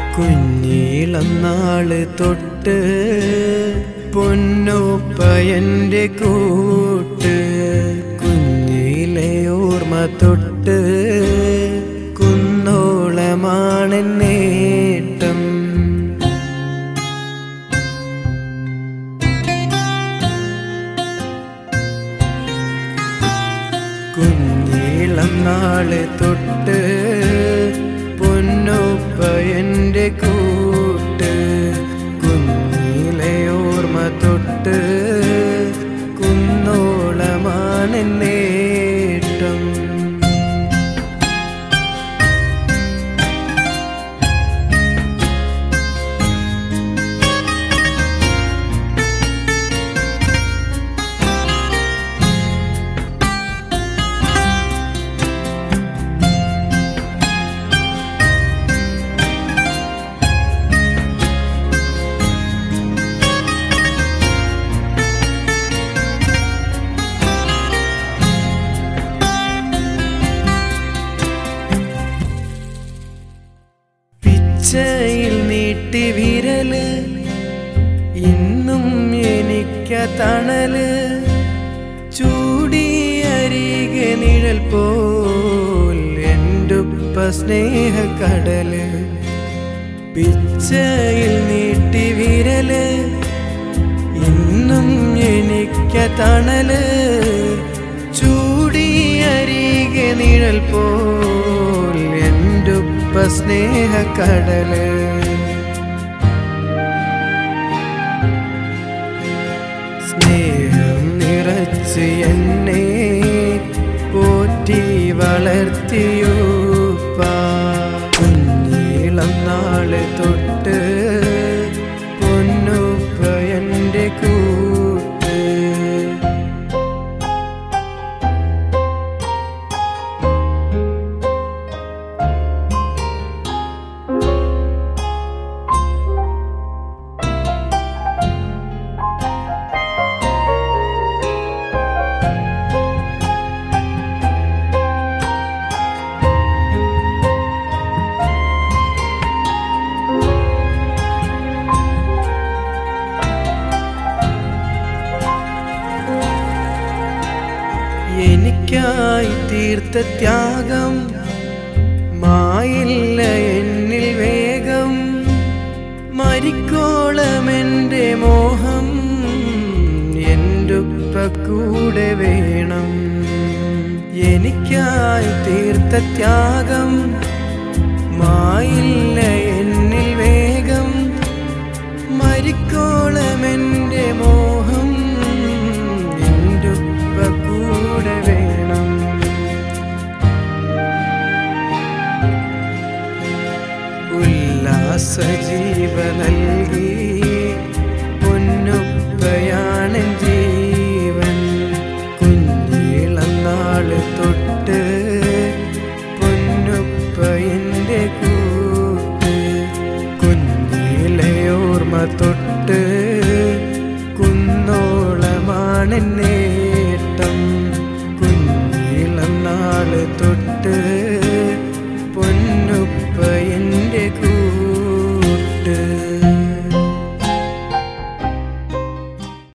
കുഞ്ഞീളം നാള് തൊട്ട് പൊന്നോപ്പ എൻ്റെ കൂട്ട് കുഞ്ഞിലെ ഓർമ്മ തൊട്ട് കുന്നോളമാണ് നേട്ടം കുഞ്ഞീളം നാള് തൊട്ട് പൊന്നൊപ്പ എൻ്റെ കൂട്ട് കുഞ്ഞിലെ ഓർമ്മ തൊട്ട് കുന്നോളമാണ് നേട്ടം പിച്ചയിൽ നീട്ടി വിരല് ഇന്നും എനിക്ക തണല് ചൂടിയരികെ നിഴൽ പോൽ എന്റുപ്പ സ്നേഹക്കടല് പിച്ചയിൽ നീട്ടി വിരല് ഇന്നും എനിക്ക തണല് ചൂടിയരികെ നിഴൽ പോൽ എന്റുപ്പ സ്നേഹക്കടല് സ്നേഹം നിറച്ച് എന്നെ പോറ്റി വളർത്തിയൂപ്പ കുഞ്ഞീളം നാള് തൊട്ട് പൊന്നുപ്പ എൻ്റെ കൂട്ട് എനിക്കായി തീർത്ത ത്യാഗം മായില്ല എന്നിൽ വേഗം മരിക്കോളം എൻ്റെ മോഹം എൻ്റുപ്പ കൂടെ വേണം എനിക്കായി തീർത്ത ത്യാഗം മായില്ല എന്നിൽ വേഗം മരിക്കോളം എൻ്റെ മോഹം എൻ്റുപ്പ കൂടെ വേണം ഉല്ലാസ ജീവനല്ല